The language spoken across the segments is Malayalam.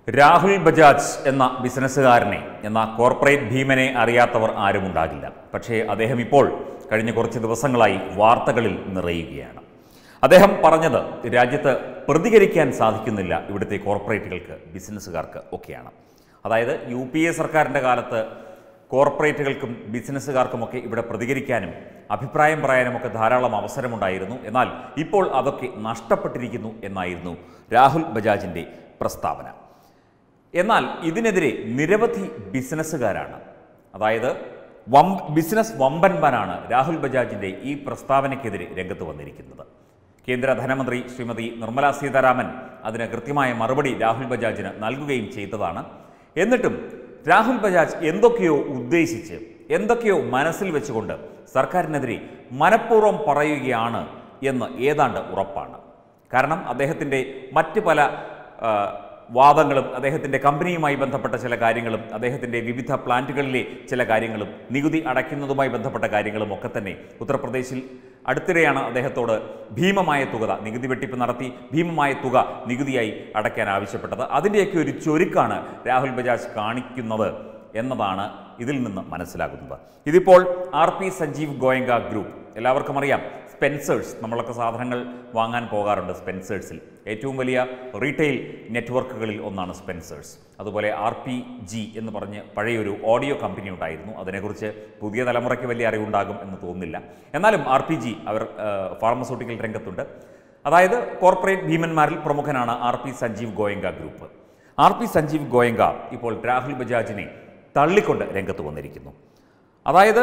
രാഹുൽ ബജാജ് എന്ന ബിസിനസ്സുകാരനെ എന്ന കോർപ്പറേറ്റ് ഭീമനെ അറിയാത്തവർ ആരുമുണ്ടാകില്ല പക്ഷേ അദ്ദേഹം ഇപ്പോൾ കഴിഞ്ഞ കുറച്ച് ദിവസങ്ങളായി വാർത്തകളിൽ നിറയുകയാണ് അദ്ദേഹം പറഞ്ഞത് രാജ്യത്ത് പ്രതികരിക്കാൻ സാധിക്കുന്നില്ല ഇവിടുത്തെ കോർപ്പറേറ്റുകൾക്ക് ബിസിനസ്സുകാർക്ക് ഒക്കെയാണ് അതായത് യു പി എ സർക്കാരിൻ്റെ കാലത്ത് കോർപ്പറേറ്റുകൾക്കും ബിസിനസ്സുകാർക്കുമൊക്കെ ഇവിടെ പ്രതികരിക്കാനും അഭിപ്രായം പറയാനുമൊക്കെ ധാരാളം അവസരമുണ്ടായിരുന്നു എന്നാൽ ഇപ്പോൾ അതൊക്കെ നഷ്ടപ്പെട്ടിരിക്കുന്നു എന്നായിരുന്നു രാഹുൽ ബജാജിൻ്റെ പ്രസ്താവന എന്നാൽ ഇതിനെതിരെ നിരവധി ബിസിനസ്സുകാരാണ് അതായത് വം ബിസിനസ് വമ്പന്മാരാണ് രാഹുൽ ബജാജിൻ്റെ ഈ പ്രസ്താവനയ്ക്കെതിരെ രംഗത്ത് വന്നിരിക്കുന്നത് കേന്ദ്ര ധനമന്ത്രി ശ്രീമതി നിർമ്മല സീതാരാമൻ അതിന് കൃത്യമായ മറുപടി രാഹുൽ ബജാജിന് നൽകുകയും ചെയ്തതാണ് എന്നിട്ടും രാഹുൽ ബജാജ് എന്തൊക്കെയോ ഉദ്ദേശിച്ച് എന്തൊക്കെയോ മനസ്സിൽ വെച്ചുകൊണ്ട് സർക്കാരിനെതിരെ മനഃപൂർവ്വം പറയുകയാണ് എന്ന് ഏതാണ്ട് ഉറപ്പാണ് കാരണം അദ്ദേഹത്തിൻ്റെ മറ്റ് പല ആ, വാദങ്ങളും അദ്ദേഹത്തിൻ്റെ കമ്പനിയുമായി ബന്ധപ്പെട്ട ചില കാര്യങ്ങളും അദ്ദേഹത്തിൻ്റെ വിവിധ പ്ലാന്റുകളിലെ ചില കാര്യങ്ങളും നികുതി അടയ്ക്കുന്നതുമായി ബന്ധപ്പെട്ട കാര്യങ്ങളും ഒക്കെ തന്നെ ഉത്തർപ്രദേശിൽ അടുത്തിടെയാണ് അദ്ദേഹത്തോട് ഭീമമായ തുക നികുതി വെട്ടിപ്പ് നടത്തി ഭീമമായ തുക നികുതിയായി അടയ്ക്കാൻ ആവശ്യപ്പെട്ടത് അതിൻ്റെയൊക്കെ ഒരു ചൊരുക്കാണ് രാഹുൽ ബജാജ് കാണിക്കുന്നത് എന്നതാണ് ഇതിൽ നിന്ന് മനസ്സിലാകുന്നത് ഇതിപ്പോൾ R P Sanjiv Goenka group എല്ലാവർക്കും അറിയാം സ്പെൻസേഴ്സ് നമ്മളൊക്കെ സാധനങ്ങൾ വാങ്ങാൻ പോകാറുണ്ട് സ്പെൻസേഴ്സിൽ ഏറ്റവും വലിയ റീറ്റെയിൽ നെറ്റ്വർക്കുകളിൽ ഒന്നാണ് സ്പെൻസേഴ്സ് അതുപോലെ ആർ പി ജി എന്ന് പറഞ്ഞ് പഴയൊരു ഓഡിയോ കമ്പനി ഉണ്ടായിരുന്നു അതിനെക്കുറിച്ച് പുതിയ തലമുറയ്ക്ക് വലിയ അറിവുണ്ടാകും എന്ന് തോന്നുന്നില്ല എന്നാലും ആർ പി ജി അവർ ഫാർമസ്യൂട്ടിക്കൽ രംഗത്തുണ്ട് അതായത് കോർപ്പറേറ്റ് ഭീമന്മാരിൽ പ്രമുഖനാണ് R P Sanjiv Goenka group R P Sanjiv Goenka ഇപ്പോൾ രാഹുൽ ബജാജിനെ തള്ളിക്കൊണ്ട് രംഗത്ത് വന്നിരിക്കുന്നു അതായത്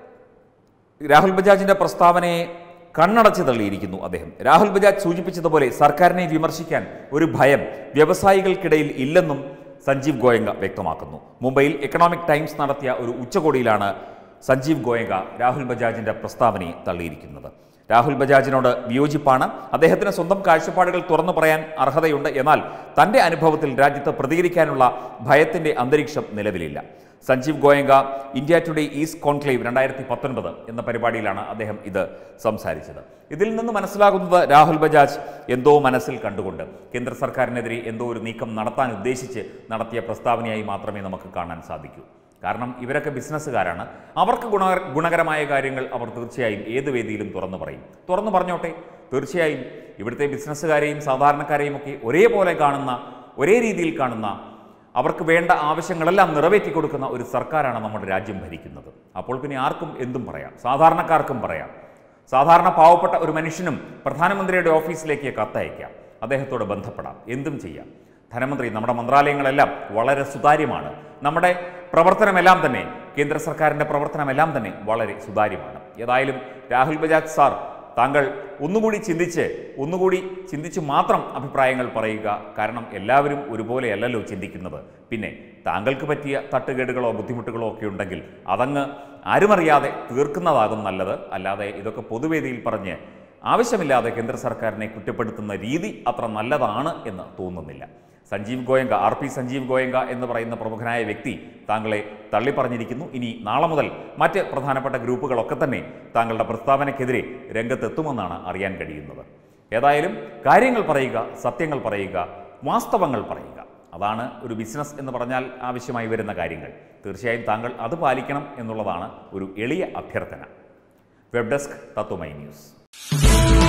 രാഹുൽ ബജാജിന്റെ പ്രസ്താവനയെ കണ്ണടച്ച് തള്ളിയിരിക്കുന്നു അദ്ദേഹം രാഹുൽ ബജാജ് സൂചിപ്പിച്ചതുപോലെ സർക്കാരിനെ വിമർശിക്കാൻ ഒരു ഭയം വ്യവസായികൾക്കിടയിൽ ഇല്ലെന്നും സഞ്ജീവ് ഗോയങ്ക വ്യക്തമാക്കുന്നു മുംബൈയിൽ എക്കണോമിക് ടൈംസ് നടത്തിയ ഒരു ഉച്ചകോടിയിലാണ് സഞ്ജീവ് ഗോയങ്ക രാഹുൽ ബജാജിന്റെ പ്രസ്താവനയെ തള്ളിയിരിക്കുന്നത് രാഹുൽ ബജാജിനോട് വിയോജിപ്പാണ് അദ്ദേഹത്തിന് സ്വന്തം കാഴ്ചപ്പാടുകൾ തുറന്നു പറയാൻ അർഹതയുണ്ട് എന്നാൽ തന്റെ അനുഭവത്തിൽ രാജ്യത്ത് പ്രതികരിക്കാനുള്ള ഭയത്തിന്റെ അന്തരീക്ഷം നിലവിലില്ല Sanjiv Goenka India today is conclave രണ്ടായിരത്തി പത്തൊൻപത് എന്ന പരിപാടിയിലാണ് അദ്ദേഹം ഇത് സംസാരിച്ചത് ഇതിൽ നിന്ന് മനസ്സിലാകുന്നത് രാഹുൽ ബജാജ് എന്തോ മനസ്സിൽ കണ്ടുകൊണ്ട് കേന്ദ്ര സർക്കാരിനെതിരെ എന്തോ ഒരു നീക്കം നടത്താൻ ഉദ്ദേശിച്ച് നടത്തിയ പ്രസ്താവനയായി മാത്രമേ നമുക്ക് കാണാൻ സാധിക്കൂ കാരണം ഇവരൊക്കെ ബിസിനസ്സുകാരാണ് അവർക്ക് ഗുണ ഗുണകരമായ കാര്യങ്ങൾ അവർ തീർച്ചയായും ഏത് വേദിയിലും തുറന്നു പറയും തുറന്നു പറഞ്ഞോട്ടെ തീർച്ചയായും ഇവിടുത്തെ ബിസിനസ്സുകാരെയും സാധാരണക്കാരെയും ഒക്കെ ഒരേപോലെ കാണുന്ന ഒരേ രീതിയിൽ കാണുന്ന അവർക്ക് വേണ്ട ആവശ്യങ്ങളെല്ലാം നിറവേറ്റി കൊടുക്കുന്ന ഒരു സർക്കാരാണ് നമ്മുടെ രാജ്യം ഭരിക്കുന്നത് അപ്പോൾ പിന്നെ ആർക്കും എന്തും പറയാം സാധാരണക്കാർക്കും പറയാം സാധാരണ പാവപ്പെട്ട ഒരു മനുഷ്യനും പ്രധാനമന്ത്രിയുടെ ഓഫീസിലേക്ക് കത്തയക്കാം അദ്ദേഹത്തോട് ബന്ധപ്പെടാം എന്തും ചെയ്യാം ധനമന്ത്രി നമ്മുടെ മന്ത്രാലയങ്ങളെല്ലാം വളരെ സുതാര്യമാണ് നമ്മുടെ പ്രവർത്തനമെല്ലാം തന്നെ കേന്ദ്ര സർക്കാരിൻ്റെ പ്രവർത്തനമെല്ലാം തന്നെ വളരെ സുതാര്യമാണ് ഏതായാലും രാഹുൽ ബജാജ് സാർ താങ്കൾ ഒന്നുകൂടി ചിന്തിച്ച് ഒന്നുകൂടി ചിന്തിച്ച് മാത്രം അഭിപ്രായങ്ങൾ പറയുക കാരണം എല്ലാവരും ഒരുപോലെയല്ലല്ലോ ചിന്തിക്കുന്നത് പിന്നെ താങ്കൾക്ക് പറ്റിയ തട്ടുകേടുകളോ ബുദ്ധിമുട്ടുകളോ ഒക്കെ ഉണ്ടെങ്കിൽ അതങ്ങ് ആരുമറിയാതെ തീർക്കുന്നതാകും നല്ലത് അല്ലാതെ ഇതൊക്കെ പൊതുവേദിയിൽ പറഞ്ഞ് ആവശ്യമില്ലാതെ കേന്ദ്ര സർക്കാരിനെ കുറ്റപ്പെടുത്തുന്ന രീതി അത്ര നല്ലതാണ് എന്ന് തോന്നുന്നില്ല സഞ്ജീവ് ഗോയങ്ക ആർ പി സഞ്ജീവ് ഗോയങ്ക എന്ന് പറയുന്ന പ്രമുഖനായ വ്യക്തി താങ്കളെ തള്ളിപ്പറഞ്ഞിരിക്കുന്നു ഇനി നാളെ മുതൽ മറ്റ് പ്രധാനപ്പെട്ട ഗ്രൂപ്പുകളൊക്കെ തന്നെ താങ്കളുടെ പ്രസ്താവനയ്ക്കെതിരെ രംഗത്തെത്തുമെന്നാണ് അറിയാൻ കഴിയുന്നത് ഏതായാലും കാര്യങ്ങൾ പറയുക സത്യങ്ങൾ പറയുക വാസ്തവങ്ങൾ പറയുക അതാണ് ഒരു ബിസിനസ് എന്ന് പറഞ്ഞാൽ ആവശ്യമായി വരുന്ന കാര്യങ്ങൾ തീർച്ചയായും താങ്കൾ അത് പാലിക്കണം എന്നുള്ളതാണ് ഒരു എളിയ അഭ്യർത്ഥന വെബ് ഡെസ്ക് തത്വമൈ ന്യൂസ്